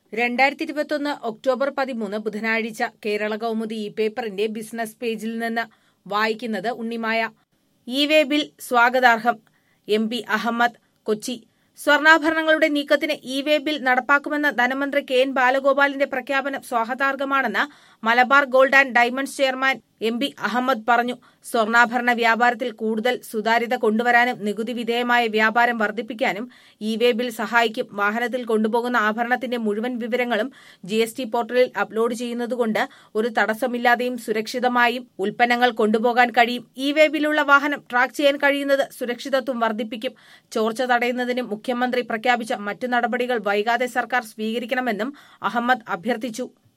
രണ്ടായിരത്തി ഇരുപത്തൊന്ന് ഒക്ടോബർ പതിമൂന്ന് ബുധനാഴ്ച കേരള കൗമുദി ഈ പേപ്പറിന്റെ ബിസിനസ് പേജിൽ നിന്ന് വായിക്കുന്നത് ഉണ്ണിമായ ഇ വേ ബിൽ സ്വാഗതാർഹം എം പി അഹമ്മദ് കൊച്ചി സ്വർണ്ണാഭരണങ്ങളുടെ നീക്കത്തിന് ഇ വേ ബിൽ നടപ്പാക്കുമെന്ന ധനമന്ത്രി കെ എൻ ബാലഗോപാലിന്റെ പ്രഖ്യാപനം സ്വാഗതാർഹമാണെന്ന് Malabar gold and diamonds chairman M P Ahammed പറഞ്ഞു സ്വർണ്ണാഭരണ വ്യാപാരത്തിൽ കൂടുതൽ സുതാര്യത കൊണ്ടുവരാനും നികുതി വിധേയമായ വ്യാപാരം വർദ്ധിപ്പിക്കാനും ഇ വേ ബിൽ സഹായിക്കും വാഹനത്തിൽ കൊണ്ടുപോകുന്ന ആഭരണത്തിന്റെ മുഴുവൻ വിവരങ്ങളും ജി എസ് ടി പോർട്ടലിൽ അപ്ലോഡ് ചെയ്യുന്നതുകൊണ്ട് ഒരു തടസ്സമില്ലാതെയും സുരക്ഷിതമായും ഉൽപ്പന്നങ്ങൾ കൊണ്ടുപോകാൻ കഴിയും ഇ വേ ബിലുള്ള വാഹനം ട്രാക്ക് ചെയ്യാൻ കഴിയുന്നത് സുരക്ഷിതത്വം വർദ്ധിപ്പിക്കും ചോർച്ച തടയുന്നതിന് മുഖ്യമന്ത്രി പ്രഖ്യാപിച്ച മറ്റു നടപടികൾ വൈകാതെ സർക്കാർ സ്വീകരിക്കണമെന്നും അഹമ്മദ് അഭ്യർത്ഥിച്ചു